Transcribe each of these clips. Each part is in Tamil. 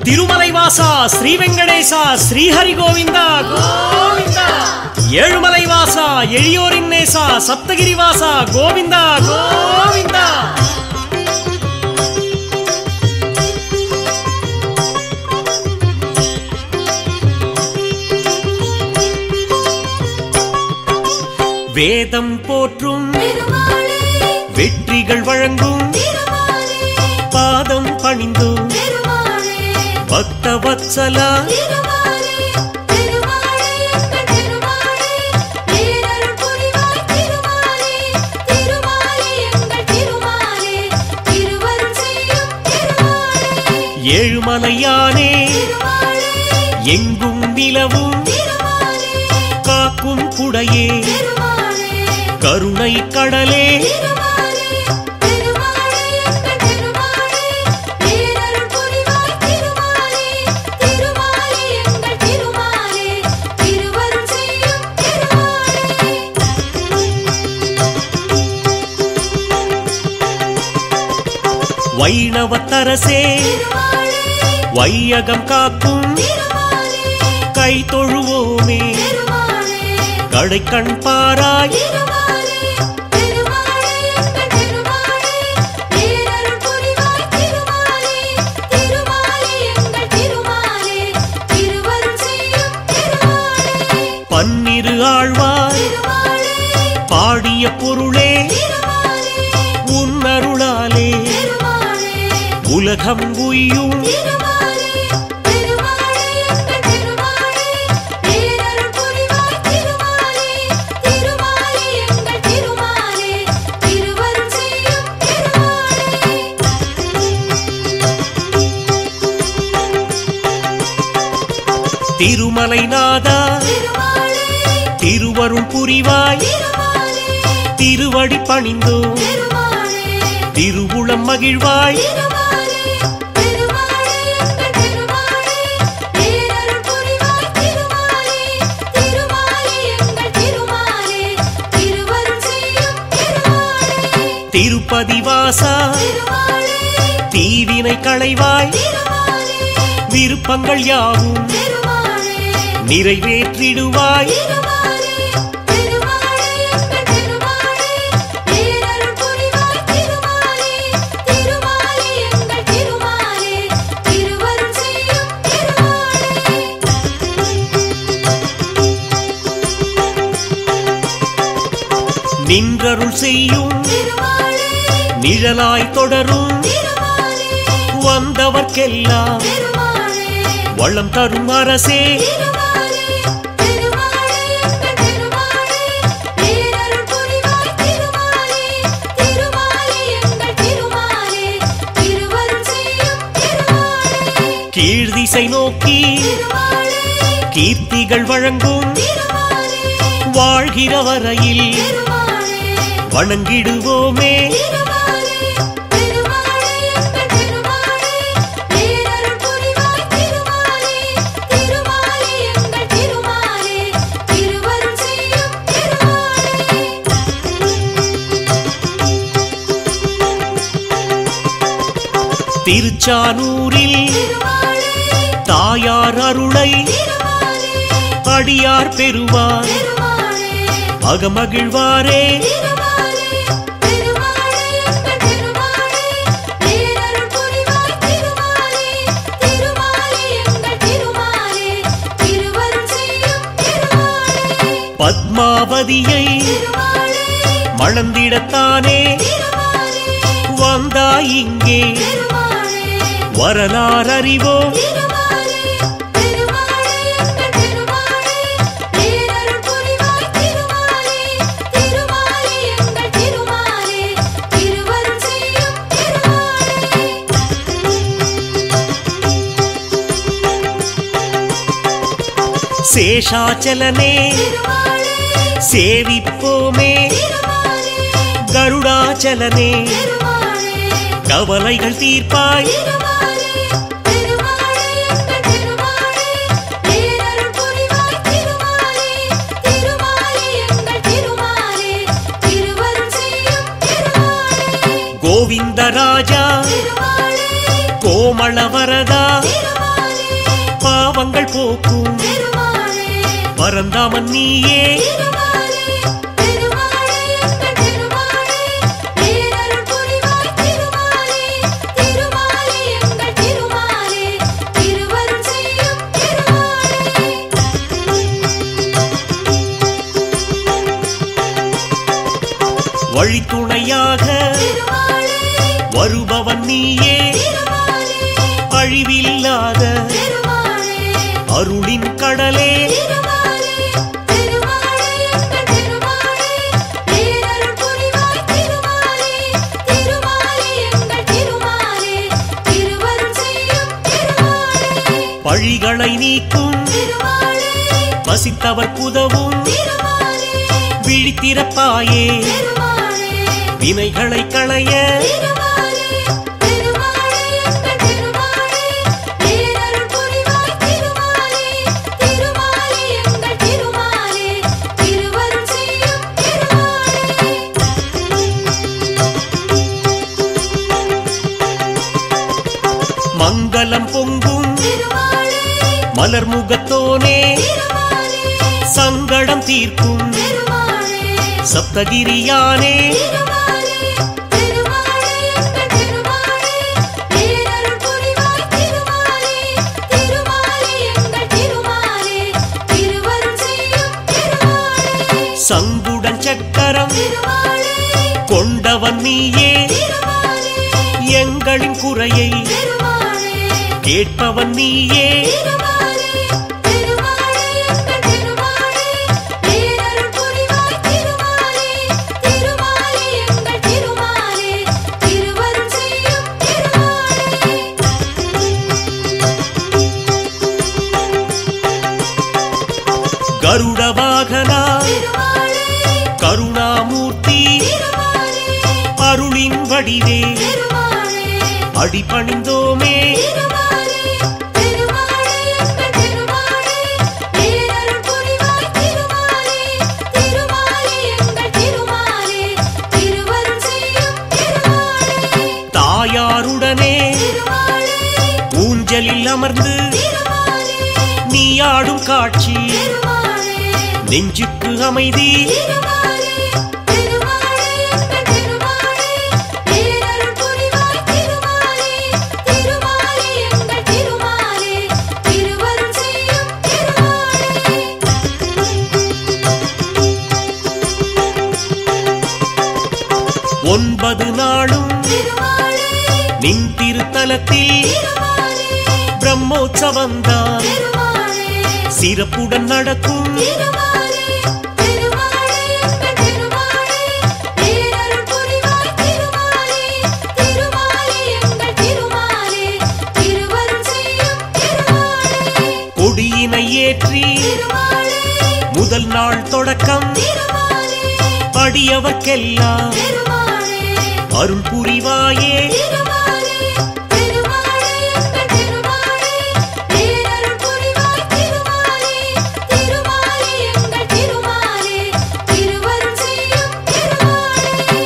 తిరుమలై వాస శ్రీ వెంకటేశ శ్రీహరి గోవింద గోవింద ఏழுமலை வாசா எளியோரின் நேசா சப்தகிரி வாசா கோவிந்தா கோவிந்தா வேதம் போற்றும் பெருமாளே வெற்றிகள் வழங்கும் திருமாலே பாதம் பணிந்தும் பெருமாளே பக்த வத்சலா திருமாலே பெருமாளே எங்கள் பெருமாளே பேரருள் புரிவாய் திருமாலே திருமாலே எங்கள் திருமாலே திருவருள் செய்யும் திருமாலே ஏழுமலையானே திருமாலே எங்கும் நிலவும் திருமாலே காக்கும் குடையே திருமாலே கருணை கடலே திருமாலே பெருமாளே எங்கள் பெருமாளே பேரருள் புரிவாய் திருமாலே திருமாலே எங்கள் திருமாலே திருவருள் செய்யும் திருமாலே வைணவத்தரசே திருமாலே வையகம் காக்கும் திருமாலே கை தொழுவோமே திருமாலே கடை கண் பாராய் திருமாலே பெருமாளே எங்கள் பெருமாளே பேரருள் புரிவாய் திருமாலே திருமாலே எங்கள் திருமாலே திருவருள் செய்யும் திருமாலே பன்னிரு ஆழ்வார் திருமாலே பாடிய பொருளே திருமாலே உன்னருளாலே திருமாலே உலகம் உய்யும் திருமாலே பெருமாளே எங்கள் பெருமாளே பேரருள் புரிவாய் திருமாலே திருமாலே எங்கள் திருமாலே திருவருள் செய்யும் திருமாலே திருமலை நாதா திருமாலே திருவருள் புரிவாய் திருமாலே திருவடி பணிந்தோம் திருமாலே திருவுளம் மகிழ்வாய் திருமாலே பெருமாளே எங்கள் பெருமாளே பேரருள் புரிவாய் திருமாலே திருமாலே எங்கள் திருமாலே திருவருள் செய்யும் திருமாலே திருப்பதி வாசா திருமாலே தீவினை களைவாய் திருமாலே விருப்பங்கள் யாவும் திருமாலே நிறைவேற்றிடுவாய் திருமாலே பெருமாளே எங்கள் பெருமாளே பேரருள் புரிவாய் திருமாலே திருமாலே எங்கள் திருமாலே திருவருள் செய்யும் திருமாலே நின்றருள் செய்யும் திருமாலே நிழலாய் தொடரும் திருமாலே வந்தவர்க்கெல்லாம் திருமாலே வளம் தரும் அரசே திருமாலே பெருமாளே எங்கள் பெருமாளே பேரருள் புரிவாய் திருமாலே திருமாலே எங்கள் திருமாலே திருவருள் செய்யும் திருமாலே கீழ்திசை நோக்கி திருமாலே கீர்த்திகள் வழங்கும் திருமாலே வாழ்கிற வரையில் திருமாலே வணங்கிடுவோமே திருமாலே பெருமாளே எங்கள் பெருமாளே பேரருள் புரிவாய் திருமாலே திருமாலே எங்கள் திருமாலே திருவருள் செய்யும் திருமாலே திருச்சானூரில் திருமாலே தாயார் அருளை திருமாலே அடியார் பெறுவார் திருமாலே அகமகிழ்வாரே திருமாலே பெருமாளே எங்கள் பெருமாளே பேரருள் புரிவாய் திருமாலே திருமாலே எங்கள் திருமாலே திருவருள் செய்யும் திருமாலே பத்மாவதியை திருமாலே மணந்திடத்தானே திருமாலே வந்தாய் இங்கே திருமாலே வரலாறு அறிவோம் திருமாலே பெருமாளே எங்கள் பெருமாளே பேரருள் புரிவாய் திருமாலே திருமாலே எங்கள் திருமாலே திருவருள் செய்யும் திருமாலே சேஷாச்சலனே திருமாலே சேவிப்போமே திருமாலே கருடாச்சலனே திருமாலே கவலைகள் தீர்ப்பாய் திருமாலே பெருமாளே எங்கள் பெருமாளே பேரருள் புரிவாய் திருமாலே திருமாலே எங்கள் திருமாலே திருவருள் செய்யும் திருமாலே கோவிந்தராஜா திருமாலே கோமளவரதா திருமாலே பாவங்கள் போக்கும் திருமாலே பரந்தாமன் நீயே திருமாலே திருமாலே எங்கள் திருமாலே பேரருள் புரிவாய் திருமாலே திருமாலே எங்கள் திருமாலே திருவருள் செய்யும் திருமாலே வழித்துணையாக திருமாலே வருபவன் நீயே திருமாலே அழிவில்லாத திருமாலே அருளின் கடலே திருமாலே திருமாலே எங்கள் திருமாலே பேரருள் புரிவாய் திருமாலே திருமாலே எங்கள் திருமாலே திருவருள் செய்யும் திருமாலே பழிகளை நீக்கும் திருமாலே வசித்தவர் புதவும் திருமாலே விழித்திறப்பாயே திருமாலே வினைகளை களைய திருமாலே திருமாலே எங்கள் திருமாலே பேரருள் புரிவாய் திருமாலே திருமாலே எங்கள் திருமாலே திருவருள் செய்யும் திருமாலே மங்களம் பொங்கும் திருமாலே மலர் முகத்தோனே திருமாலே சங்கடம் தீர்க்கும் திருமாலே சப்தகிரியானே திருமாலே திருமாலே எங்கள் திருமாலே பேரருள் புரிவாய் திருமாலே திருமாலே எங்கள் திருமாலே திருவருள் செய்யும் திருமாலே சங்குடன் சக்கரம் திருமாலே கொண்டவன் நீயே திருமாலே எங்களின் குறையை திருமாலே கேட்பவன் நீயே திருமாலே திருமாலே எங்கள் திருமாலே பேரருள் புரிவாய் திருமாலே திருமாலே எங்கள் திருமாலே திருவருள் செய்யும் திருமாலே கருட வாகனா திருமாலே கருணாமூர்த்தி திருமாலே அருளின் வடிவே திருமாலே அடிபணிந்தோமே திருமாலே திருமாலே எங்கள் திருமாலே பேரருள் புரிவாய் திருமாலே திருமாலே எங்கள் திருமாலே திருவருள் செய்யும் திருமாலே தாயாருடனே திருமாலே ஊஞ்சலில் அமர்ந்து திருமாலே நீ ஆடும் காட்சி திருமாலே நெஞ்சுக்கு அமைதி திருமாலே திருமாலே எங்கள் திருமாலே பேரருள் புரிவாய் திருமாலே திருமாலே எங்கள் திருமாலே திருவருள் செய்யும் திருமாலே ஒன்பது நாளும் திருமாலே நின் திருத்தலத்தில் திருமாலே பிரம்மோற்சவம்தான் திருமாலே சிறப்புடன் நடக்கும் திருமாலே திருமாலே எங்கள் திருமாலே பேரருள் புரிவாய் திருமாலே திருமாலே எங்கள் திருமாலே திருவருள் செய்யும் திருமாலே கொடியினை ஏற்றி திருமாலே முதல் நாள் தொடக்கம் திருமாலே அடியவர்க்கெல்லாம் திருமாலே அருள் புரிவாயே திருமாலே திருமாலே எங்கள் திருமாலே பேரருள் புரிவாய் திருமாலே திருமாலே எங்கள் திருமாலே திருவருள் செய்யும் திருமாலே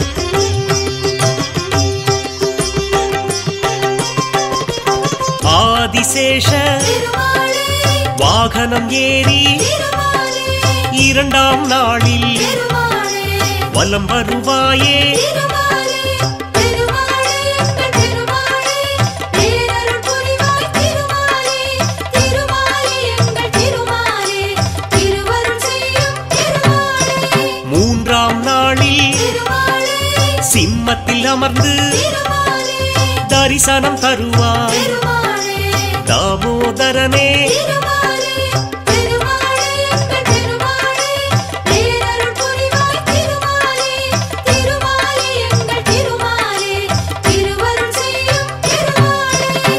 ஆதிசேஷ திருமாலே வாகனம் ஏறி திருமாலே இரண்டாம் நாளில் திருமாலே வலம் வருவாயே திருமாலே திருமாலே எங்கள் திருமாலே பேரருள் புரிவாய் திருமாலே திருமாலே எங்கள் திருமாலே திருவருள் செய்யும் திருமாலே மூன்றாம் நாளில் திருமாலே சிம்மத்தில் அமர்ந்து திருமாலே தரிசனம் தருவாய் திருமாலே தாமோதரனே திருமாலே திருமாலே எங்கள் திருமாலே பேரருள் புரிவாய் திருமாலே திருமாலே எங்கள் திருமாலே திருவருள் செய்யும் திருமாலே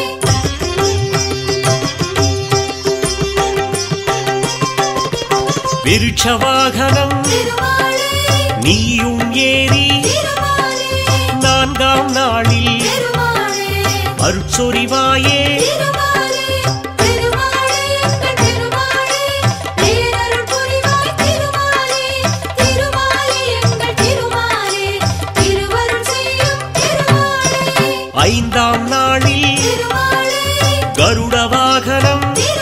விருட்ச வாகனம் திருமாலே நீயும் ஏறி திருமாலே நான்காம் நாளில் திருமாலே அருட்சொரிவாயே திருமாலே திருமாலே எங்கள் திருமாலே பேரருள் புரிவாய் திருமாலே திருமாலே எங்கள் திருமாலே திருவருள் செய்யும் திருமாலே ஐந்தாம் நாளில் திருமாலே கருட வாகனம் திருமாலே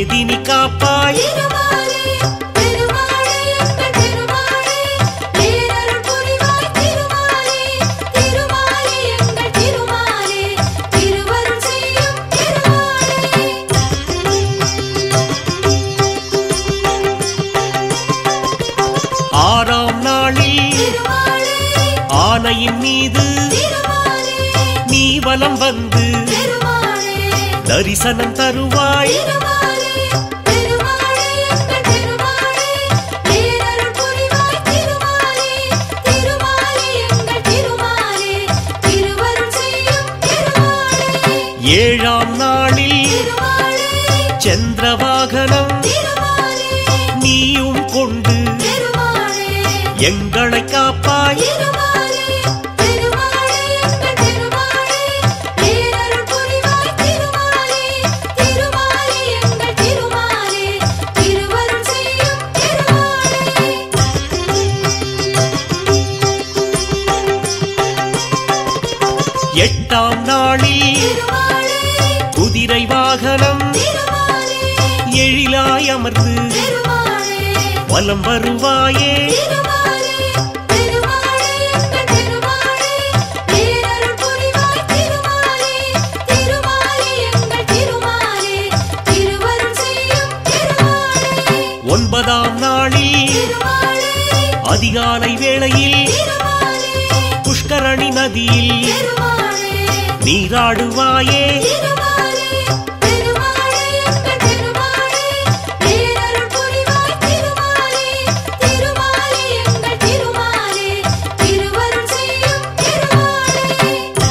மேதினி காப்பாய் திருமாலே திருமாலே எங்கள் திருமாலே பேரருள் புரிவாய் திருமாலே திருமாலே எங்கள் திருமாலே திருவருள் செய்யும் திருமாலே ஆறாம் நாளில் திருமாலே ஆனையின் மீது திருமாலே நீ வலம் வந்து திருமாலே தரிசனம் தருவாய் திருமாலே திருமாலே எங்கள் திருமாலே பேரருள் புரிவாய் திருமாலே திருமாலே எங்கள் திருமாலே திருவருள் செய்யும் திருமாலே ஏழாம் நாளில் திருமாலே சந்திரவாகனம் திருமாலே நீயும் கொண்டு திருமாலே எங்களை காப்பாய் திருமாலே திருமாலே எங்கள் திருமாலே பேரருள் புரிவாய் திருமாலே திருமாலே எங்கள் திருமாலே திருவருள் செய்யும் திருமாலே எட்டாம் நாளில் திருமாலே குதிரை வாகனம் திருமாலே எழிலாய் அமர்ந்து திருமாலே வலம் வருவாயே திருமாலே திருமாலே எங்கள் திருமாலே பேரருள் புரிவாய் திருமாலே திருமாலே எங்கள் திருமாலே திருவருள் செய்யும் திருமாலே ஒன்பதாம் நாளில் திருமாலே அதிகாலை வேளையில் திருமாலே புஷ்கரணி நதியில் திருமாலே நீராடுவாயே திருமாலே திருமாலே எங்கள் திருமாலே பேரருள் புரிவாய் திருமாலே திருமாலே எங்கள் திருமாலே திருவருள் செய்யும் திருமாலே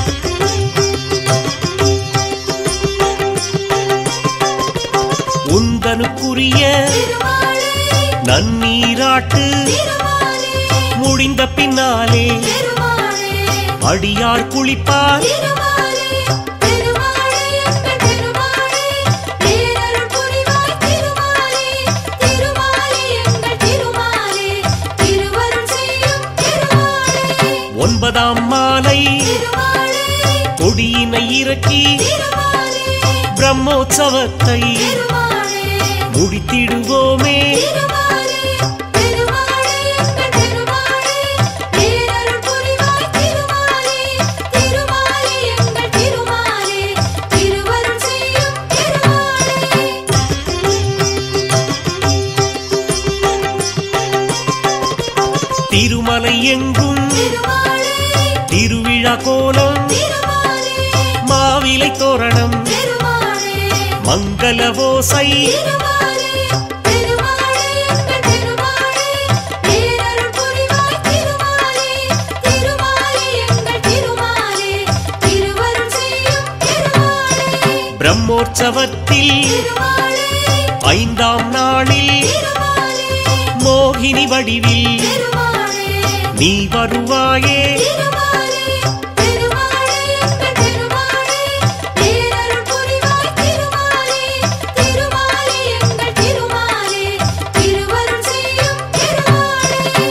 உந்தனுக்குரிய திருமாலே நன்னீராட்டு திருமாலே முடிந்த பின்னாலே திருமாலே அடியார் குளிப்பார் திருமாலே திருமாலே எங்கள் திருமாலே பேரருள் புரிவாய் திருமாலே திருமாலே எங்கள் திருமாலே திருவருள் செய்யும் திருமாலே ஒன்பதாம் மாலை திருமாலே கொடியினை இறக்கி திருமாலே பிரம்மோற்சவத்தை திருமாலே முடித்திடுவோமே திருமாலே திருமாலே எங்கள் திருமாலே பேரருள் புரிவாய் திருமாலே திருமாலே எங்கள் திருமாலே திருவருள் செய்யும் திருமாலே திருமலை எங்கும் திருமாலே திருவிழா கோலம் திருமாலே மாவிலை தோரணம் திருமாலே மங்கள ஓசை திருமாலே திருமாலே எங்கள் திருமாலே பேரருள் புரிவாய் திருமாலே திருமாலே எங்கள் திருமாலே திருவருள் செய்யும் திருமாலே பிரம்மோற்சவத்தில் திருமாலே ஐந்தாம் நாளில் திருமாலே மோகினி வடிவில் திருமாலே நீ வருவாயே திருமாலே திருமாலே எங்கள் திருமாலே பேரருள் புரிவாய் திருமாலே திருமாலே எங்கள் திருமாலே திருவருள் செய்யும் திருமாலே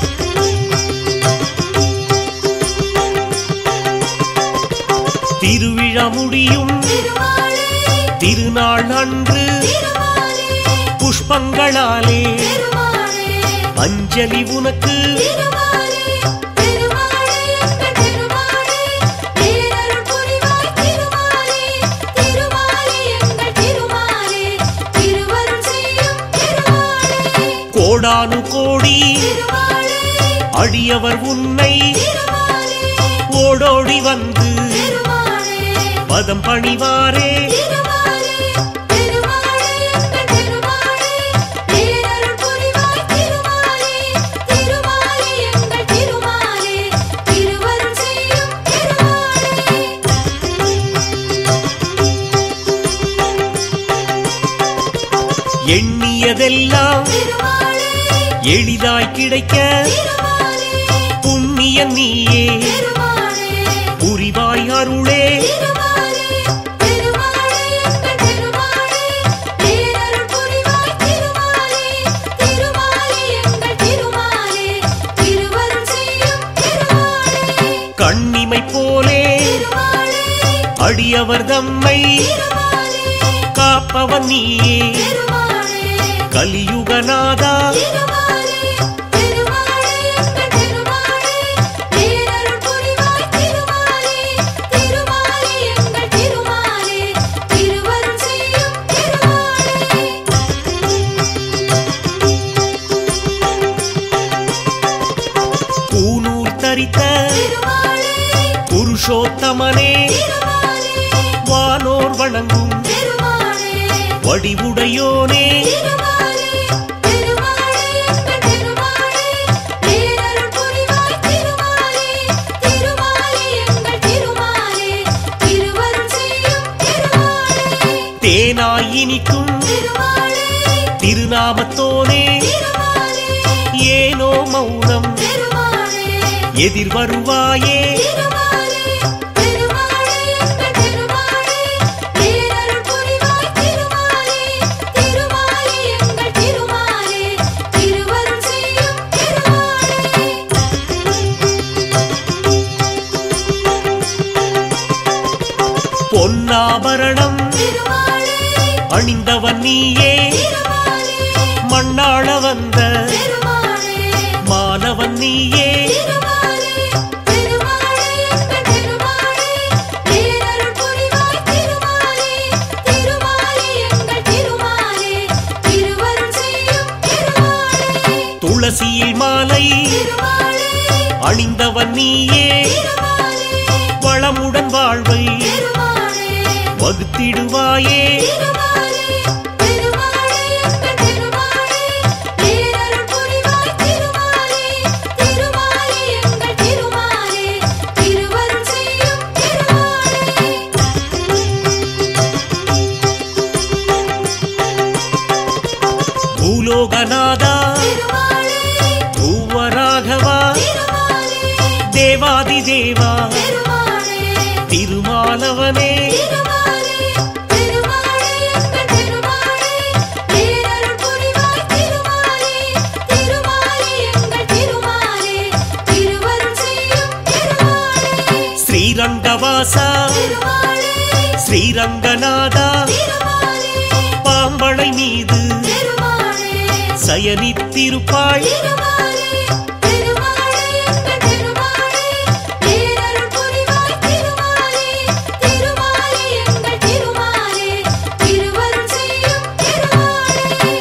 திருவிழா முடியும் திருமாலே திருநாள் அன்று திருமாலே புஷ்பங்களாலே திருமாலே அஞ்சலி உனக்கு திருமாலே திருமாலே எங்கள் திருமாலே பேரருள் புரிவாய் திருமாலே திருமாலே எங்கள் திருமாலே திருவருள் செய்யும் திருமாலே கோடானு கோடி திருமாலே அடியவர் உன்னை திருமாலே ஓடோடி வந்து திருமாலே பதம் பணிவாரே திருமாலே திருமாலே எங்கள் திருமாலே பேரருள் புரிவாய் திருமாலே திருமாலே எங்கள் திருமாலே திருவருள் செய்யும் திருமாலே எண்ணியதெல்லாம் திருமாலே எளிதாய் கிடைக்க திருமாலே புண்ணிய நீயே திருமாலே புரிவாய் அருளே திருமாலே திருமாலே எங்கள் திருமாலே பேரருள் புரிவாய் திருமாலே திருமாலே எங்கள் திருமாலே திருவருள் செய்யும் திருமாலே கண்ணிமை போலே திருமாலே அடியவர் தம்மை திருமாலே காப்பவன் நீயே திருமாலே கலியுகநாதா திருமாலே திருமாலே எங்கள் திருமாலே பேரருள் புரிவாய் திருமாலே திருமாலே எங்கள் திருமாலே திருவருள் செய்யும் திருமாலே பூநூல் தரித்த திருமாலே புருஷோத்தமனே திருமாலே வானோர் வணங்கும் திருமாலே வடிவுடையோனே திருமாலே திருமாலே எங்கள் திருமாலே பேரருள் புரிவாய் திருமாலே திருமாலே எங்கள் திருமாலே திருவருள் செய்யும் திருமாலே தேனாய் இனிக்கும் திருமாலே திருநாமத்தோனே திருமாலே ஏனோ மௌனம் திருமாலே எதிர் வருவாயே திருமாலே திருமாலே எங்கள் திருமாலே பேரருள் புரிவாய் திருமாலே திருமாலே எங்கள் திருமாலே திருவருள் செய்யும் திருமாலே பொன்னாபரணம் திருமாலே அணிந்தவன் நீயே திருமாலே மண்ணாள வந்த திருமாலே மாணவன் நீயே திருமாலே திருமாலே எங்கள் திருமாலே பேரருள் புரிவாய் திருமாலே திருமாலே எங்கள் திருமாலே திருவருள் செய்யும் திருமாலே துளசியில் மாலை திருமாலே அணிந்தவன் நீயே திருமாலே வளமுடன் வாழ்வை திருமாலே வகுத்திடுவாயே திருமாலே திருமாலே எங்கள் திருமாலே பேரருள் புரிவாய் திருமாலே திருமாலே எங்கள் திருமாலே திருவருள் செய்யும் திருமாலே பூலோகநாதா திருமாலே பூவராகவா திருமாலே தேவாதி தேவா திருமாலே திருமாலவனே திருமாலே திருமாலே எங்கள் திருமாலே பேரருள் புரிவாய் திருமாலே திருமாலே எங்கள் திருமாலே திருவருள் செய்யும் திருமாலே ஸ்ரீரங்கவாசா திருமாலே ஸ்ரீரங்கநாதா திருமாலே பாம்பளை மீது திருமாலே சயனித்திருப்பாள் திருமாலே திருமாலே எங்கள் திருமாலே பேரருள் புரிவாய் திருமாலே திருமாலே எங்கள் திருமாலே திருவருள் செய்யும் திருமாலே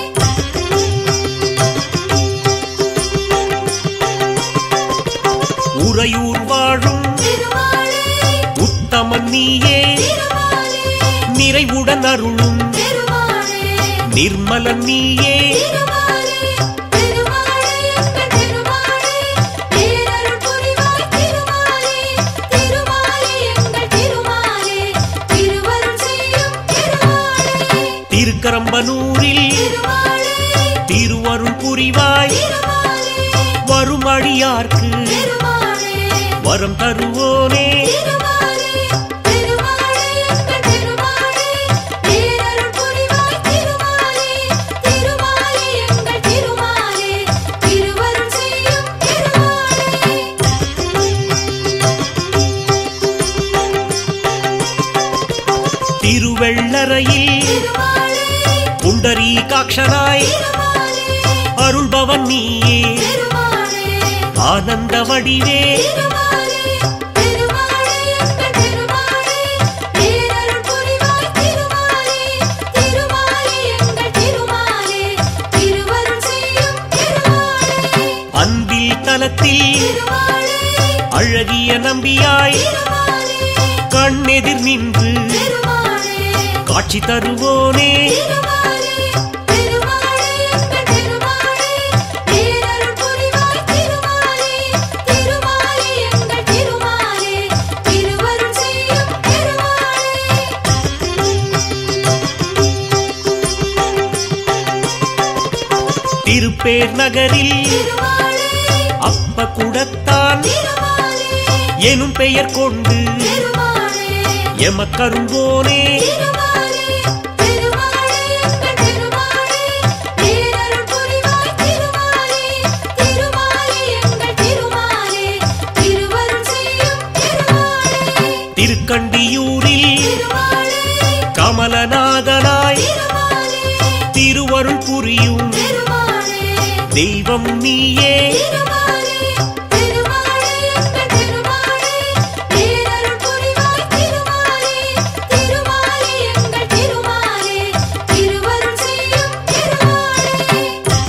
உறையூர் வாழும் திருமாலே உத்தமன் நீயே திருமாலே நிறைவுடன் அருளும் திருமாலே நிர்மலன் நீயே திருமாலே திருமாலே எங்கள் திருமாலே பேரருள் புரிவாய் திருமாலே திருமாலே எங்கள் திருமாலே திருவருள் செய்யும் திருமாலே திருக்கரம்பனூரில் திருமாலே திருவருள் புரிவாய் திருமாலே வரும் அடியார்க்கு திருமாலே வரம் தருவோனே திருமாலே திருமாலே எங்கள் திருமாலே பேரருள் புரிவாய் திருமாலே திருமாலே எங்கள் திருமாலே திருவருள் செய்யும் திருமாலே திருவெள்ளரையில் திருமாலே புண்டரீகாட்சனாய் திருமாலே அருள்பவன் நீயே திருமாலே ஆனந்த வடிவே திருமாலே திருமாலே எங்கள் திருமாலே பேரருள் புரிவாய் திருமாலே திருமாலே எங்கள் திருமாலே திருவருள் செய்யும் திருமாலே அன்பில் தலத்தில் திருமாலே அழகிய நம்பியாய் திருமாலே கண்ணெதிர் நின்று திருமாலே காட்சி தருவோனே திருமாலே திருமாலே எங்கள் திருமாலே பேரருள் புரிவாய் திருமாலே திருமாலே எங்கள் திருமாலே திருவருள் செய்யும் திருமாலே திருப்பேர் நகரில் திருமாலே அப்ப குடத்தான் திருமாலே எனும் பெயர் கொண்டு திருமாலே எமக்கருங்கோனே திருமாலே திருமாலே எங்கள் திருமாலே பேரருள் புரிவாய் திருமாலே திருமாலே எங்கள் திருமாலே திருவருள் செய்யும் திருமாலே திருக்கண்டியூரில் திருமாலே கமலநாதனாய் திருவருள் புரியும் திருமாலே தெய்வம் நீயே திருமாலே திருமாலே எங்கள் திருமாலே பேரருள் புரிவாய் திருமாலே திருமாலே எங்கள் திருமாலே திருவருள் செய்யும் திருமாலே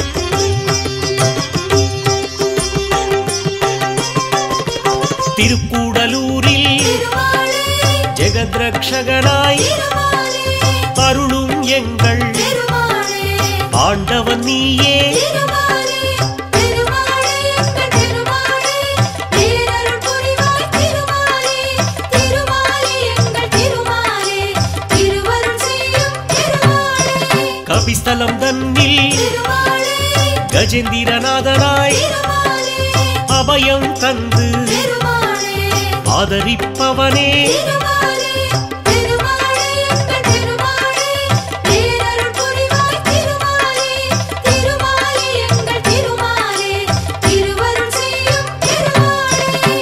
திருக்கூடலூரில் திருமாலே ஜெகத்ரக்ஷகனாய் திருமாலே அருளும் எங்கள் திருமாலே ஆண்டவன் நீயே திருமாலே திருமாலே எங்கள் திருமாலே பேரருள் புரிவாய் திருமாலே திருமாலே எங்கள் திருமாலே திருவருள் செய்யும் திருமாலே கபிஸ்தலம் தன்னில் திருமாலே கஜேந்திரநாதனாய் திருமாலே அபயம் தந்து திருமாலே ஆதரிப்பவனே திருமாலே திருமாலே எங்கள் திருமாலே பேரருள் புரிவாய் திருமாலே திருமாலே எங்கள் திருமாலே திருவருள் செய்யும் திருமாலே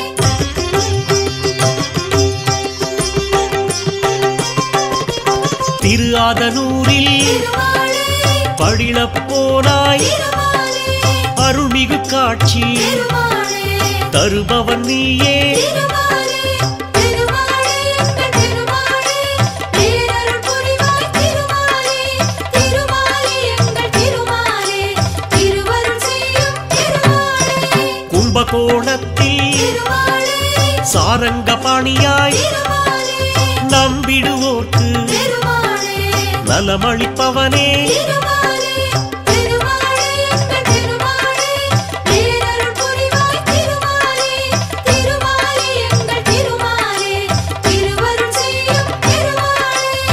திரு ஆதனூரில் திருமாலே பழிலப் போனாய் திருமாலே அருள்மிகு காட்சி திருமாலே தருபவன் நீயே திருமாலே திருமாலே எங்கள் திருமாலே பேரருள் புரிவாய் திருமாலே திருமாலே எங்கள் திருமாலே திருவருள் செய்யும் திருமாலே கும்பகோணத்தில் திருமாலே சாரங்கபாணியாய் திருமாலே நம்பிடுவோர்க்கு திருமாலே நலமளிப்பவனே திருமாலே திருமாலே எங்கள் திருமாலே பேரருள் புரிவாய் திருமாலே திருமாலே எங்கள் திருமாலே திருவருள் செய்யும் திருமாலே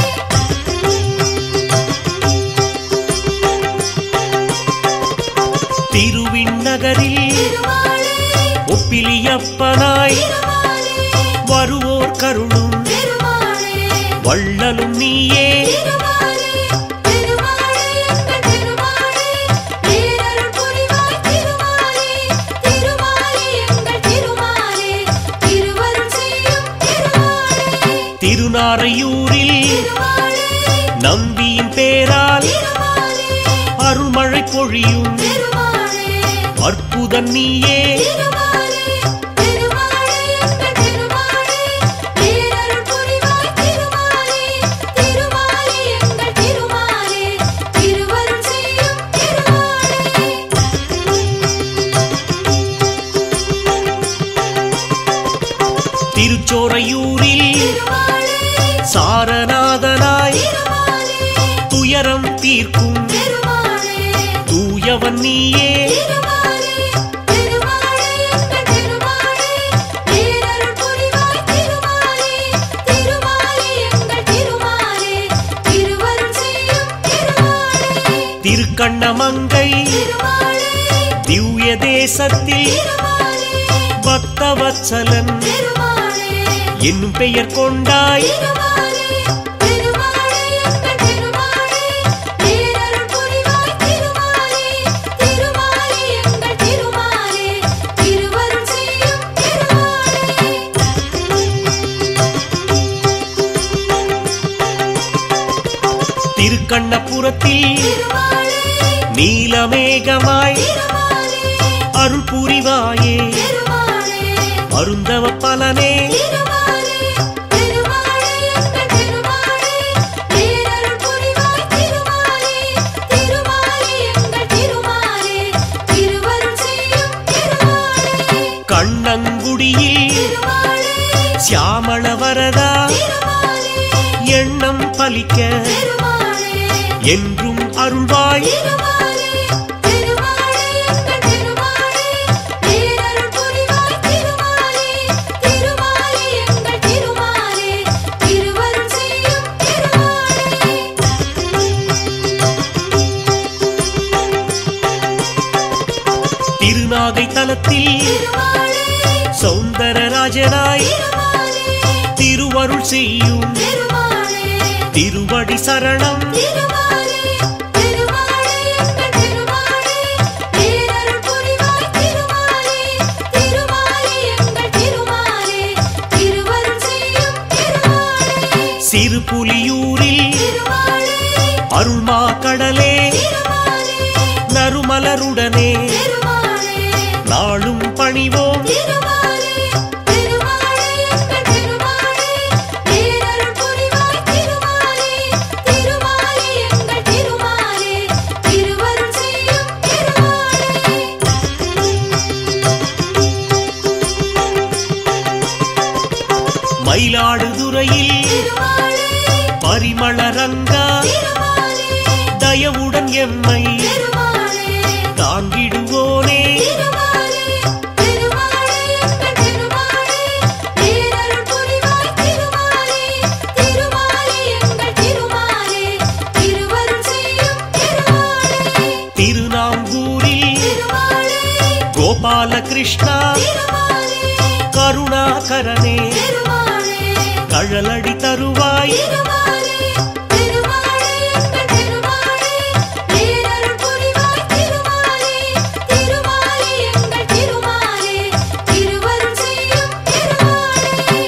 திருவிண்ணகரில் திருமாலே ஒப்பிலியப்பனாய் திருமாலே வருவோர் கருளும் திருமாலே வள்ளலும் நீயே திருமாலே திருமாலே எங்கள் திருமாலே பேரருள் புரிவாய் திருமாலே திருமாலே எங்கள் திருமாலே திருவருள் செய்யும் திருமாலே திருநாரையூரில் திருமாலே நம்பியின் பேரால் திருமாலே அருள்மழை பொழியும் திருமாலே அற்புதன் நீயே திருமாலே திருமாலே எங்கள் திருமாலே பேரருள் புரிவாய் திருமாலே திருமாலே எங்கள் திருமாலே திருவருள் செய்யும் திருமாலே திருச்சோரையூரில் திருமாலே சாரநாதனாய் திருமாலே துயரம் தீர்க்கும் திருமாலே தூயவன் நீயே திருமாலே திருமாலே எங்கள் திருமாலே பேரருள் புரிவாய் திருமாலே திருமாலே எங்கள் திருமாலே திருவருள் செய்யும் திருமாலே திருக்கண்ணமங்கை திருமாலே திவ்ய தேசத்தில் திருமாலே பக்தவத்சலன் திருமாலே என்னும் பெயர் கொண்டாய் திருமாலே திருமாலே எங்கள் திருமாலே பேரருள் புரிவாய் திருமாலே திருமாலே எங்கள் திருமாலே திருவருள் செய்யும் திருமாலே திருக்கண்ணபுரத்தில் திருமாலே நீலமேகமாய் திருமாலே அருள் புரிவாயே திருமாலே அருந்தவ பலனே திருமாலே திருமாலே எங்கள் திருமாலே பேரருள் புரிவாய் திருமாலே திருமாலே எங்கள் திருமாலே திருவருள் செய்யும் திருமாலே கண்ணங்குடியில் திருமாலே சியாமள வரதா திருமாலே எண்ணம் பலிக்க திருமாலே என்றும் அருள்வாய் திருமாலே திருமாலே எங்கள் திருமாலே பேரருள் புரிவாய் திருமாலே திருமாலே எங்கள் திருமாலே திருவருள் செய்யும் திருமாலே திருநாகை தலத்தில் திருமாலே சௌந்தரராஜனாய் திருமாலே திருவருள் செய்யும் திருமாலே திருவடி சரணம் திருமாலே திருமாலே எங்கள் திருமாலே பேரருள் புரிவாய் திருமாலே திருமாலே எங்கள் திருமாலே திருவருள் செய்யும் திருமாலே சிறு புலியூரில் திருமாலே அருள்மா கடலே திருமாலே மலருடனே திருமாலே நாளும் பணிவோம் திருமாலே திருமாலே எங்கள் திருமாலே பேரருள் புரிவாய் திருமாலே திருமாலே எங்கள் திருமாலே திருவருள் செய்யும் திருமாலே மயிலாடுதுறையில் திருமாலே பரிமள ரங்கா திருமாலே தயவுடன் எம்மை திருமாலே தாங்கிடுவோனே திருமாலே திருமாலே எங்கள் திருமாலே பேரருள் புரிவாய் திருமாலே திருமாலே எங்கள் திருமாலே திருவருள் செய்யும் திருமாலே திருநாங்கூரில் திருமாலே கோபாலகிருஷ்ணா திருமாலே கருணாகரனே திருமாலே கழலடி தருவாய் திருமாலே திருமாலே எங்கள் திருமாலே பேரருள் புரிவாய் திருமாலே திருமாலே எங்கள் திருமாலே திருவருள் செய்யும் திருமாலே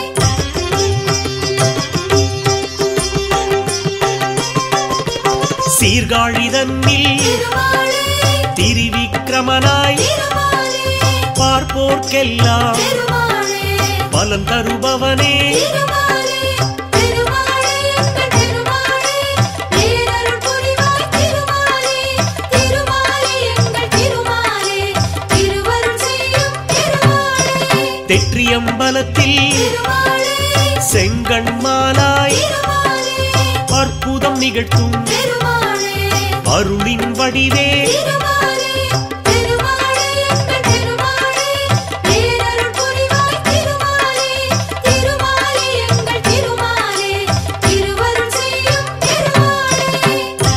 சீர்காழிதன்னில் திருமாலே திரிவிக்ரமனாய் திருமாலே பார்ப்போர்க்கெல்லாம் திருமாலே பலன் தருபவனே திருமாலே திருமாலே எங்கள் திருமாலே பேரருள் புரிவாய் திருமாலே திருமாலே எங்கள் திருமாலே திருவருள் செய்யும் திருமாலே தெற்றியம்பலத்தில் திருமாலே செங்கண்மாலாய் திருமாலே அற்புதம் நிகழ்த்தும் திருமாலே அருளின் வடிவே திருமாலே திருமாலே எங்கள் திருமாலே பேரருள் புரிவாய் திருமாலே திருமாலே எங்கள் திருமாலே திருவருள் செய்யும் திருமாலே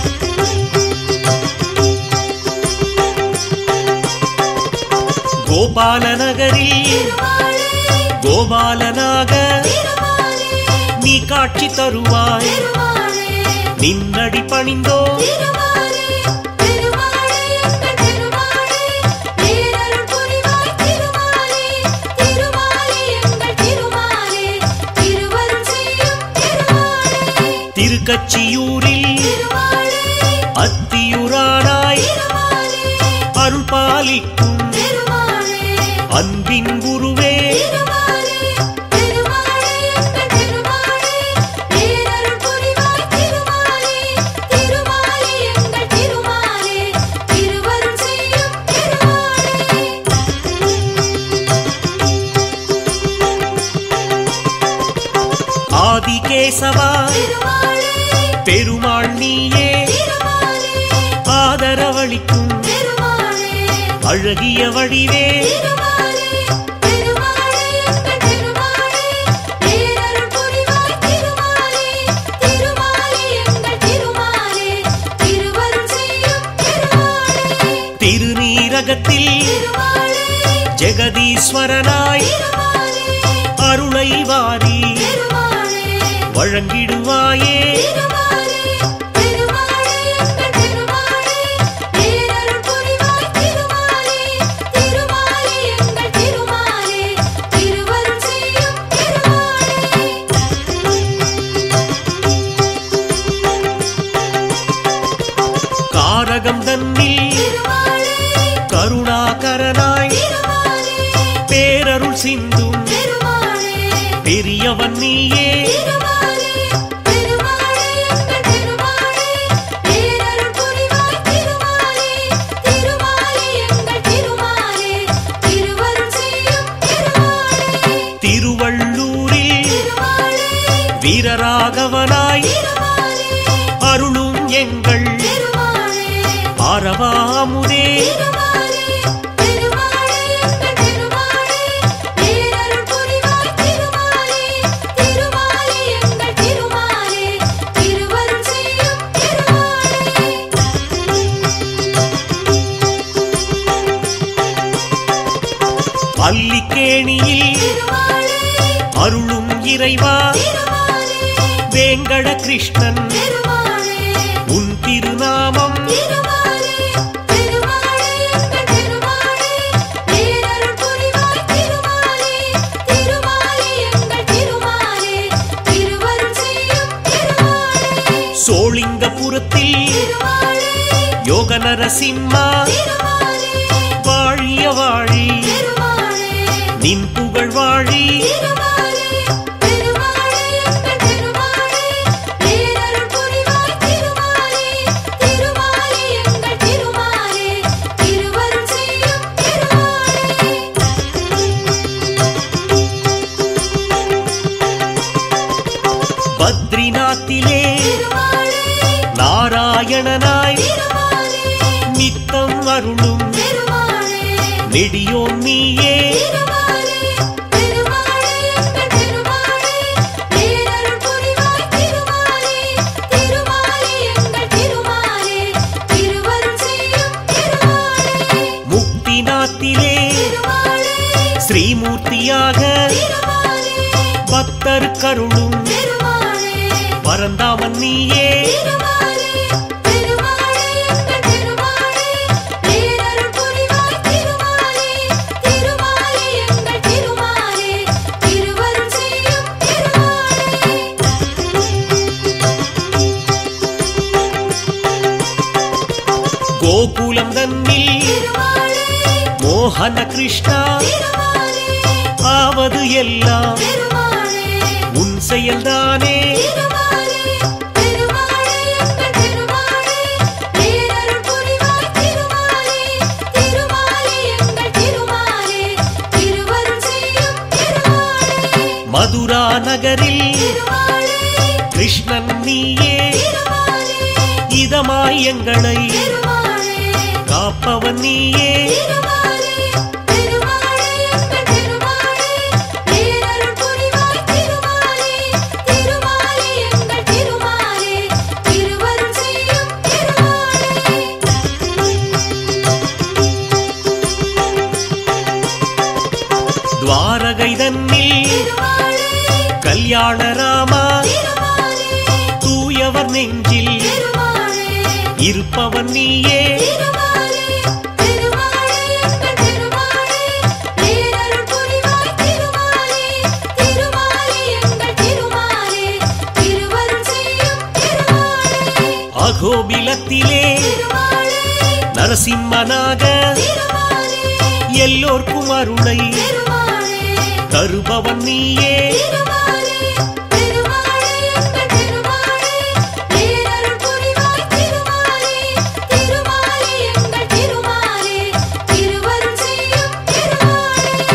கோபாலநகரில் திருமாலே கோபாலனாக திருமாலே நீ காட்சி தருவாய் திருமாலே நின்னடி பணிந்தோ திருமாலே திருமாலே எங்கள் திருமாலே பேரருள் புரிவாய் திருமாலே திருமாலே எங்கள் திருமாலே திருவருள் செய்யும் திருமாலே திருக்கச்சியூரில் திருமாலே அத்தியுரானாய் திருமாலே அருள் பாலிக்கும் திருமாலே அன்பின் குருவே திருமாலே திருமாலே எங்கள் திருமாலே பேரருள் புரிவாய் திருமாலே திருமாலே எங்கள் திருமாலே திருவருள் செய்யும் திருமாலே ஆதிகேசவா திருமாலே பெருமாள் நீயே திருமாலே ஆதரவளிக்கும் திருமாலே அழகிய வடிவே திருமாலே திருமாலே எங்கள் திருமாலே பேரருள் புரிவாய் திருமாலே திருமாலே எங்கள் திருமாலே திருவருள் செய்யும் திருமாலே திருநீரகத்தில் திருமாலே ஜெகதீஸ்வரனாய் திருமாலே அருளை வாரி திருமாலே வழங்கிடுவாயே திருமாலே திருமாலே எங்கள் திருமாலே பேரருள் புரிவாய் திருமாலே திருமாலே எங்கள் திருமாலே திருவருள் செய்யும் திருமாலே காரகம் தன்னில் திருமாலே கருணாகரனாய் திருமாலே பேரருள் சிந்தும் திருமாலே பெரியவன் நீயே திருமாலே திருமாலே எங்கள் திருமாலே பேரருள் புரிவாய் திருமாலே திருமாலே எங்கள் திருமாலே திருவருள் செய்யும் திருமாலே திருவள்ளூரில் திருமாலே வீரராகவனாய் திருமாலே அருளும் எங்கள் திருமாலே ஆரவாமுதே திருமாலே திருமாலே எங்கள் திருமாலே பேரருள் புரிவாய் திருமாலே திருமாலே எங்கள் திருமாலே திருவருள் செய்யும் திருமாலே அல்லிக்கேணியில் திருமாலே அருளும் இறைவா திருமாலே வேங்கட கிருஷ்ணன் திருமாலே உன் திருநாமம் திருமாலே திருமாலே எங்கள் திருமாலே பேரருள் புரிவாய் திருமாலே திருமாலே எங்கள் திருமாலே திருவருள் செய்யும் திருமாலே சோழிங்கபுரத்தில் திருமாலே யோக நரசிம்மா திருமாலே வாழிய வாழி திருமாலே நின் புகழ் வாழி திருமாலே திருமாலே எங்கள் திருமாலே பேரருள் புரிவாய் திருமாலே திருமாலே எங்கள் திருமாலே திருவருள் செய்யும் திருமாலே பத்ரிநாத்திலே திருமாலே நாராயணனாய் திருமாலே நித்தம் அருளும் திருமாலே நெடியோன் நீயே திருமாலே திருமாலே எங்கள் திருமாலே பேரருள் புரிவாய் திருமாலே திருமாலே எங்கள் திருமாலே திருவருள் செய்யும் திருமாலே முக்திநாத்திலே திருமாலே ஸ்ரீமூர்த்தியாக திருமாலே பக்தர் கருளும் திருமாலே பரந்தாமன் நீயே திருமாலே திருமாலே எங்கள் திருமாலே பேரருள் புரிவாய் திருமாலே திருமாலே எங்கள் திருமாலே திருவருள் செய்யும் திருமாலே கோகுலம் தன்னில் திருமாலே மோகன கிருஷ்ணா திருமாலே ஆவது எல்லாம் திருமாலே உன் செயல்தானே திருமாலே திருமாலே எங்கள் திருமாலே பேரருள் புரிவாய் திருமாலே திருமாலே எங்கள் திருமாலே திருவருள் செய்யும் திருமாலே மதுரா நகரில் திருமாலே கிருஷ்ணன் நீயே திருமாலே இதமாய் எங்களை திருமாலே காப்பவன் நீயே திருமாலே திருமாலே எங்கள் திருமாலே பேரருள் புரிவாய் திருமாலே திருமாலே எங்கள் திருமாலே திருவருள் செய்யும் திருமாலே துவாரகை தன்னில் திருமாலே கல்யாண ராமா திருமாலே தூயவர் நெஞ்சில் திருமாலே இருப்பவன் நீயே திருமாலே திருமாலே எங்கள் திருமாலே பேரருள் புரிவாய் திருமாலே திருமாலே எங்கள் திருமாலே திருவருள் செய்யும் திருமாலே அகோபிலத்திலே திருமாலே நரசிம்மனாக திருமாலே எல்லோர்க்கும் அருளை திருமாலே தருபவன் நீயே திருமாலே திருமாலே எங்கள் திருமாலே பேரருள் புரிவாய் திருமாலே திருமாலே எங்கள் திருமாலே திருவருள் செய்யும் திருமாலே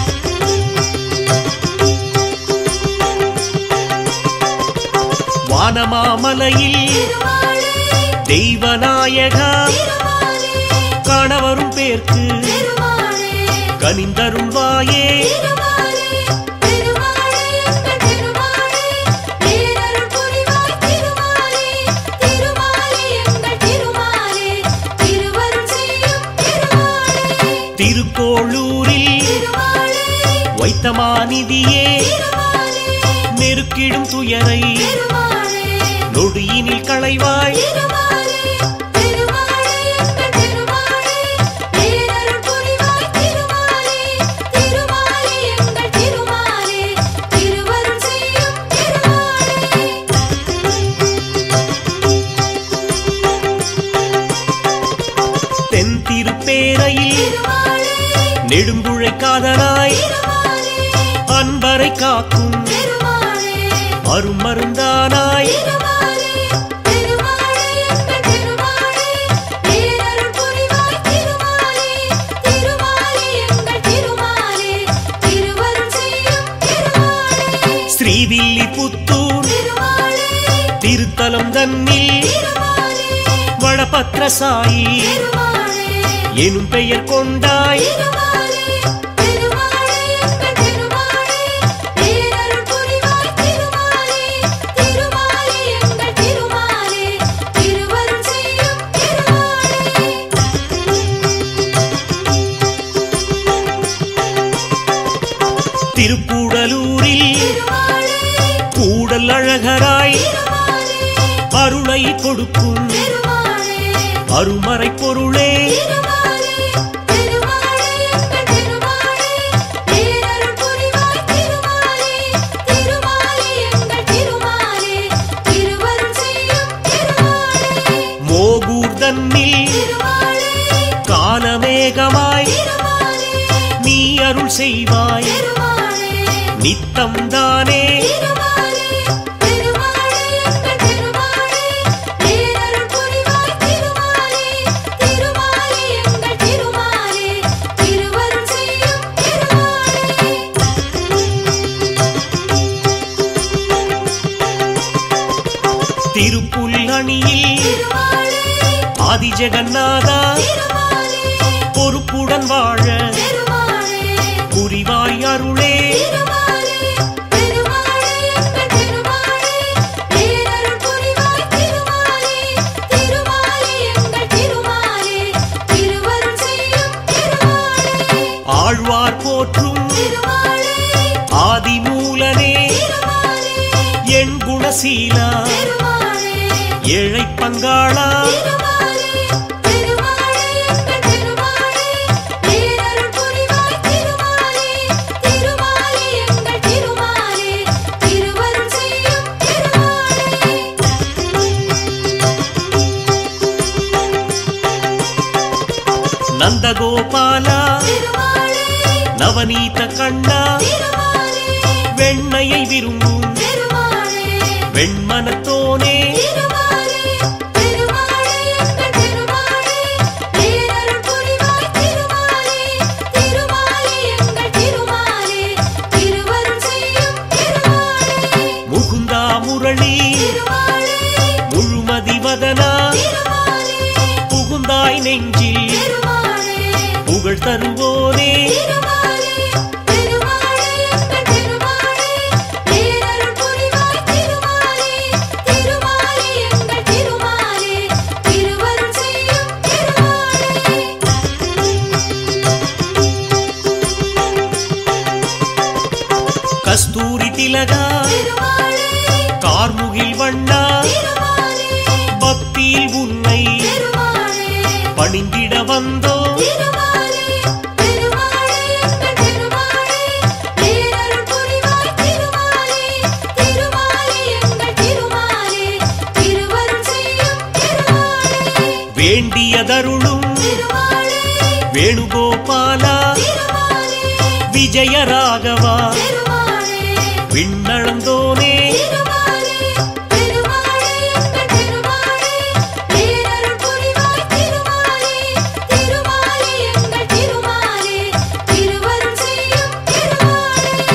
வானமாமலையில் திருமாலே தெய்வநாயகா திருமாலே கணவரும் பேர்க்கு திருமாலே கனிந்தருள்வாயே திருமாலே திருமாலே எங்கள் திருமாலே பேரருள் புரிவாய் திருமாலே திருமாலே எங்கள் திருமாலே திருவருள் செய்யும் திருமாலே திருக்கோளூரில் திருமாலே வைத்தமாநிதியே திருமாலே நெருக்கிடும் துயரை திருமாலே நொடியினில் களைவாய் திருமாலே திருமாலே எங்கள் திருமாலே பேரருள் புரிவாய் திருமாலே திருமாலே எங்கள் திருமாலே திருவருள் செய்யும் திருமாலே தென் திருப்பேரையில் திருமாலே நெடுங்குழைக்காதனாய் திருமாலே அன்பரை காக்கும் திருமாலே அருமருந்தானாய் திருமாலே திருமாலே எங்கள் திருமாலே பேரருள் புரிவாய் திருமாலே திருமாலே எங்கள் திருமாலே திருவருள் செய்யும் திருமாலே ஸ்ரீவில்லி புத்தூர் திருமாலே திருத்தலம் தன்னில் திருமாலே வடபத்ரசாயி திருமாலே எனும் பெயர் கொண்டாய் திருமாலே திருமாலே எங்கள் திருமாலே பேரருள் புரிவாய் திருமாலே திருமாலே எங்கள் திருமாலே திருவருள் செய்யும் திருமாலே திருக்கூடலூரில் திருமாலே கூடல் அழகராய் திருமாலே அருளை கொடுக்கும் திருமாலே அருமறை பொருளே திருமாலே திருமாலே எங்கள் திருமாலே பேரருள் புரிவாய் திருமாலே திருமாலே எங்கள் திருமாலே திருவருள் செய்யும் திருமாலே மோகூர் தன்னில் செய்வாய் திருமாலே நித்தம் தானே திருமாலே திருமாலே எங்கள் திருமாலே பேரருள் புரிவாய் திருமாலே திருமாலே எங்கள் திருமாலே திருவருள் செய்யும் திருமாலே திருப்புல் அணியில் திருமாலே ஆதிஜெகநாதா திருமாலே பொறுப்புடன் வாழ திருமாலே புரிவாய் அருளே திருமாலே திருமாலே எங்கள் திருமாலே பேரருள் புரிவாய் திருமாலே திருமாலே எங்கள் திருமாலே திருவருள் செய்யும் திருமாலே ஆழ்வார் போற்றும் திருமாலே ஆதிமூலனே திருமாலே என் குணசீலா திருமாலே ஏழை பங்காளா திருமாலே திருமாலே எங்கள் திருமாலே பேரருள் புரிவாய் திருமாலே திருமாலே எங்கள் திருமாலே திருவருள் செய்யும் திருமாலே நந்தகோபாலா திருமாலே நவநீத கண்ணா திருமாலே வெண்ணையை விரும்பும் திருமாலே வெண்மனத்தோனே திருமாலே திருமாலே எங்கள் திருமாலே பேரருள் புரிவாய் திருமாலே திருமாலே எங்கள் திருமாலே திருவருள் செய்யும் திருமாலே முகுந்தா முரளி திருமாலே முழுமதி வதனா திருமாலே புகுந்தாய் நெஞ்சில் திருமாலே புகழ் தருவோனே திருமாலே திருமாலே எங்கள் திருமாலே பேரருள் புரிவாய் திருமாலே திருமாலே எங்கள் திருமாலே திருவருள் செய்யும் திருமாலே கஸ்தூரி திலகா திருமாலே கார்முகில் வண்ணா திருமாலே பக்தியில் உன்னை திருமாலே பணிந்திட வந்தோ திருமாலே திருமாலே எங்கள் திருமாலே பேரருள் புரிவாய் திருமாலே திருமாலே எங்கள் திருமாலே திருவருள் செய்யும் திருமாலே வேண்டியதருளும் திருமாலே வேணுகோபாலா திருமாலே விஜயராகவா திருமாலே விண்ணளந்தோனே திருமாலே திருமாலே எங்கள் திருமாலே பேரருள் புரிவாய் திருமாலே திருமாலே எங்கள் திருமாலே திருவருள் செய்யும் திருமாலே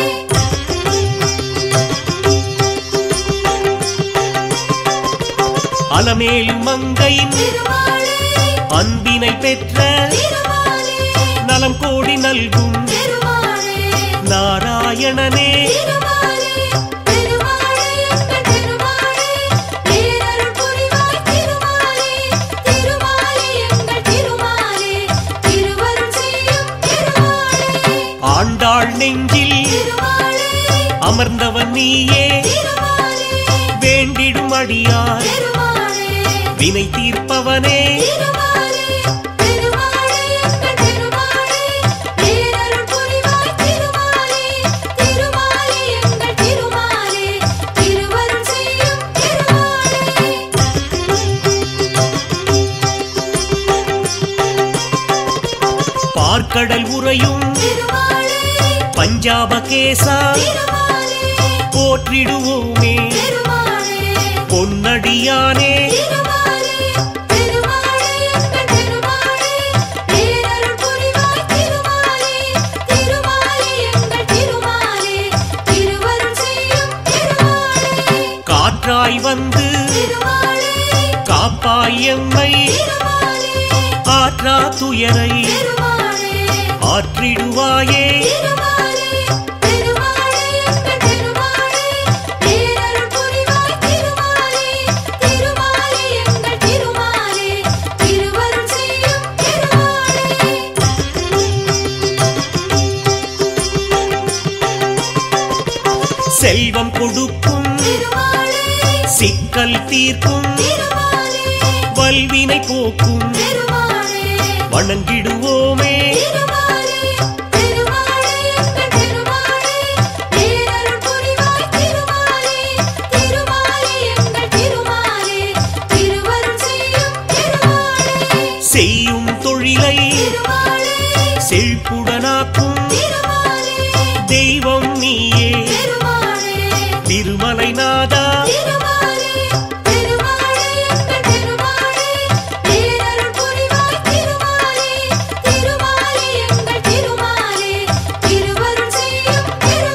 அலமேல் மங்கையின் திருமாலே அன்பினை பெற்ற திருமாலே நலம் கோடி நல்கும் திருமாலே நாராயணனே திருமாலே திருமாலே எங்கள் திருமாலே பேரருள் புரிவாய் திருமாலே திருமாலே எங்கள் திருமாலே திருவருள் செய்யும் திருமாலே ஆண்டாள் நெஞ்சில் திருமாலே அமர்ந்தவன் நீயே திருமாலே வேண்டிடும் அடியார் திருமாலே வினை தீர்ப்பவனே திருமாலே திருமாலே எங்கள் திருமாலே பேரருள் புரிவாய் திருமாலே திருமாலே எங்கள் திருமாலே திருவருள் செய்யும் திருமாலே பார்க்கடல் உறையும் திருமாலே பஞ்சாபகேசா திருமாலே போற்றிடுவோமே திருமாலே பொன்னடியானே திருமாலே திருமாலே எங்கள் திருமாலே பேரருள் புரிவாய் திருமாலே திருமாலே எங்கள் திருமாலே திருவருள் செய்யும் திருமாலே காற்றாய் வந்து திருமாலே காப்பாய் எம்மை திருமாலே ஆற்றா துயரை திருமாலே ஆற்றிடுவாயே திருமாலே திருமாலே எங்கள் திருமாலே பேரருள் புரிவாய் திருமாலே திருமாலே எங்கள் திருமாலே திருவருள் செய்யும் திருமாலே செல்வம் கொடுக்கும் திருமாலே சிக்கல் தீர்க்கும் திருமாலே வல்வினை போக்கும் திருமாலே வணங்கிடுவோமே திருமாலே திருமாலே எங்கள் திருமாலே பேரருள் புரிவாய் திருமாலே திருமாலே எங்கள் திருமாலே திருவருள் செய்யும் திருமாலே செய்யும் தொழிலை திருமாலே செழிப்புடனாக்கும் திருமாலே திருமலை நாதா திருமாலே திருமாலே எங்கள் திருமாலே பேரருள் புரிவாய் திருமாலே திருமாலே எங்கள் திருமாலே திருவருள் செய்யும்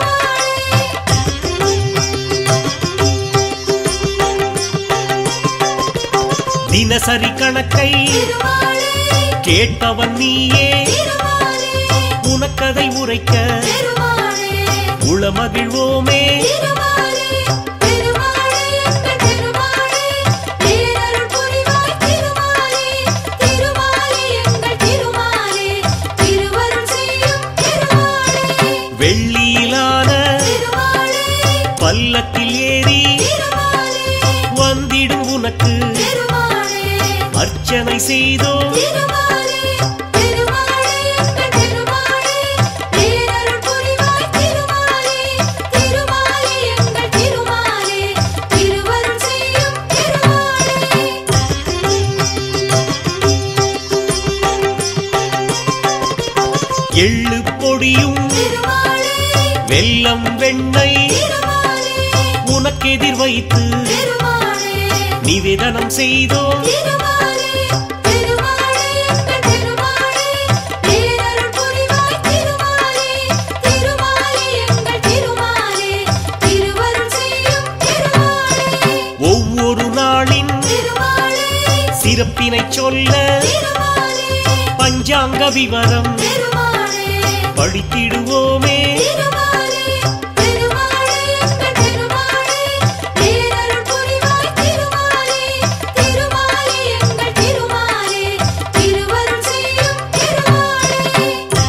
தினசரி கணக்கை திருமாலே கேட்பவன் நீயே திருமாலே உனக்கதை உரைக்க திருமாலே உளமகிழ்வோமே திருமாலே திருமாலே எங்கள் திருமாலே பேரருள் புரிவாய் திருமாலே திருமாலே எங்கள் திருமாலே திருவருள் செய்யும் திருமாலே வெள்ளியிலான திருமாலே பல்லக்கில் ஏறி திருமாலே வந்திடும் உனக்கு திருமாலே அர்ச்சனை செய்தோம் திருமாலே திருமாலே எங்கள் திருமாலே பேரருள் புரிவாய் திருமாலே திருமாலே எங்கள் திருமாலே திருவருள் செய்யும் திருமாலே எள்ளு பொடியும் திருமாலே வெல்லம் வெண்ணெய் திருமாலே உனக்கெதிர் வைத்து திருமாலே நிவேதனம் செய்தோம் திருமாலே திருமாலே எங்கள் திருமாலே பேரருள் புரிவாய் திருமாலே திருமாலே எங்கள் திருமாலே திருவருள் செய்யும் திருமாலே ஒவ்வொரு நாளின் திருமாலே சிறப்பினை சொல்ல திருமாலே பஞ்சாங்க விவரம் திருமாலே படித்திடுவோமே திருமாலே திருமாலே எங்கள் திருமாலே பேரருள் புரிவாய் திருமாலே திருமாலே எங்கள் திருமாலே திருவருள் செய்யும் திருமாலே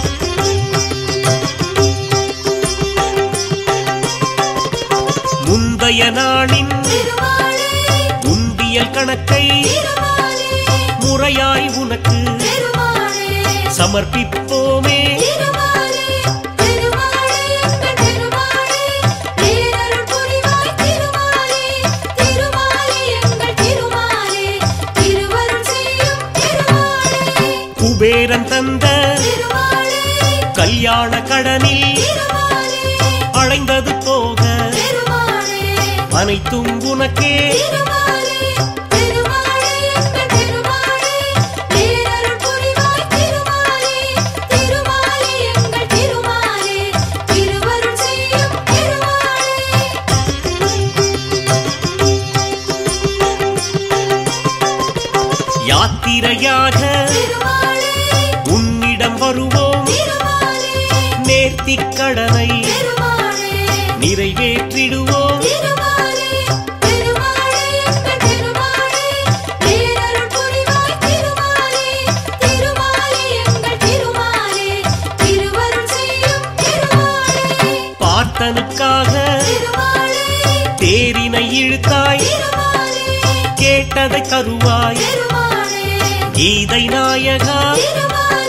முந்தைய நாளின் திருமாலே உண்டியல் கணக்கை திருமாலே முறையாய் உனக்கு திருமாலே சமர்ப்பிப்போமே திருமாலே திருமாலே எங்கள் திருமாலே பேரருள் புரிவாய் திருமாலே திருமாலே எங்கள் திருமாலே திருவருள் செய்யும் திருமாலே குபேரன் தந்த திருமாலே கல்யாண கடனில் திருமாலே அடைந்தது போக திருமாலே அனைத்தும் உனக்கே திருமாலே திருமாலே எங்கள் திருமாலே பேரருள் புரிவாய் திருமாலே திருமாலே எங்கள் திருமாலே திருவருள் செய்யும் திருமாலே யாத்திரையாக திருமாலே உன்னிடம் வருவோம் திருமாலே நேர்த்திக் கடனை திருமாலே நிறைவேற்றிடுவோம் திருமாலே திருமாலே எங்கள் திருமாலே பேரருள் புரிவாய் திருமாலே திருமாலே எங்கள் திருமாலே திருவருள் செய்யும் திருமாலே பார்த்தனுக்காக திருமாலே தேரினை இழுத்தாய் திருமாலே கேட்டதை தருவாய் திருமாலே கீதை நாயகா திருமாலே